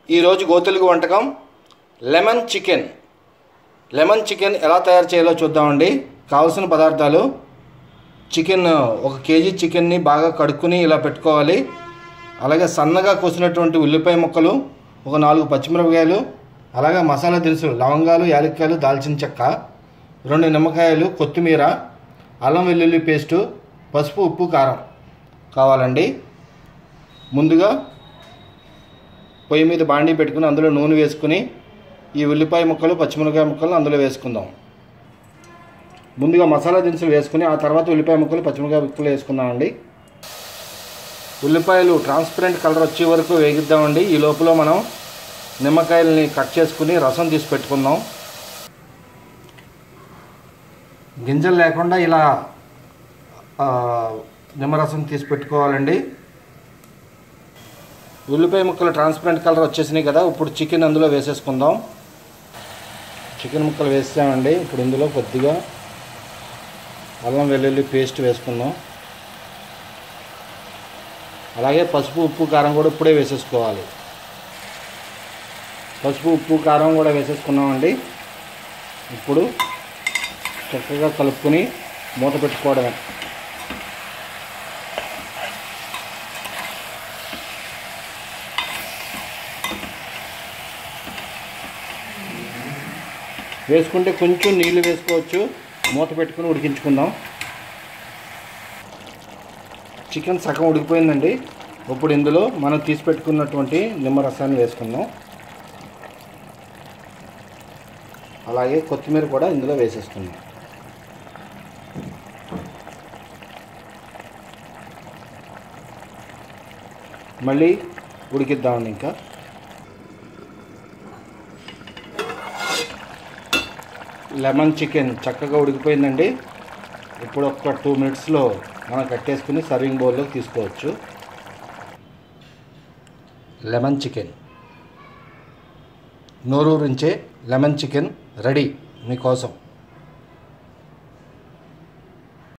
ఈరోజు గోతులుగు వంటకం lemon chicken lemon chicken ఎలా తయారు చేయాలో చూద్దామండి కావలసిన పదార్థాలు చికెన్ ఒక కేజీ చికెన్ని బాగా కడుక్కుని ఇలా పెట్టుకోవాలి అలాగే సన్నగా కోసినటువంటి ఉల్లిపాయ ముక్కలు ఒక నాలుగు పచ్చిమిరపకాయలు అలాగే మసాలా దినుసులు లవంగాలు యాలక్కాయలు దాల్చిన చెక్క రెండు నిమ్మకాయలు కొత్తిమీర అల్లం వెల్లుల్లి పేస్టు పసుపు ఉప్పు కారం కావాలండి ముందుగా పొయ్యి మీద బాండీ పెట్టుకుని అందులో నూనె వేసుకుని ఈ ఉల్లిపాయ ముక్కలు పచ్చిమిరపకాయ ముక్కలు అందులో వేసుకుందాం ముందుగా మసాలా దినుసులు వేసుకుని ఆ తర్వాత ఉల్లిపాయ ముక్కలు పచ్చిమిరపకాయ ముక్కలు వేసుకుందామండి ఉల్లిపాయలు ట్రాన్స్పరెంట్ కలర్ వచ్చే వరకు వేగిద్దామండి ఈ లోపల మనం నిమ్మకాయలని కట్ చేసుకుని రసం తీసి పెట్టుకుందాం గింజలు లేకుండా ఇలా ఆ, నిమ్మరసం తీసి పెట్టుకోవాలండి ఉల్లిపాయ ముక్కలు ట్రాన్స్పరెంట్ కలర్ వచ్చేసినాయి కదా ఇప్పుడు చికెన్ అందులో వేసేసుకుందాం చికెన్ ముక్కలు వేసామండి ఇప్పుడు ఇందులో కొద్దిగా అల్లం వెల్లుల్లి పేస్ట్ వేసుకుందాం అలాగే పసుపు ఉప్పు కారం కూడా ఇప్పుడే వేసేసుకోవాలి పసుపు ఉప్పు కారం కూడా వేసేసుకున్నామండి ఇప్పుడు చక్కగా కలుపుకొని మూత పెట్టుకోవడమే వేసుకుంటే కొంచెం నీళ్ళు వేసుకోవచ్చు మూత పెట్టుకుని ఉడికించుకుందాం చికెన్ సగం ఉడికిపోయిందండి ఇప్పుడు ఇందులో మనం తీసి పెట్టుకున్నటువంటి నిమ్మరసాన్ని వేసుకుందాం అలాగే కొత్తిమీర కూడా ఇందులో వేసేసుకుందాం మళ్ళీ ఉడికిద్దామండి ఇంకా లెమన్ చికెన్ చక్కగా ఉడికిపోయిందండి ఇప్పుడు ఒక టూ మినిట్స్లో మనం కట్టేసుకుని సర్వింగ్ బౌల్లోకి తీసుకోవచ్చు లెమన్ చికెన్ నోరూరించే లెమన్ చికెన్ రెడీ మీకోసం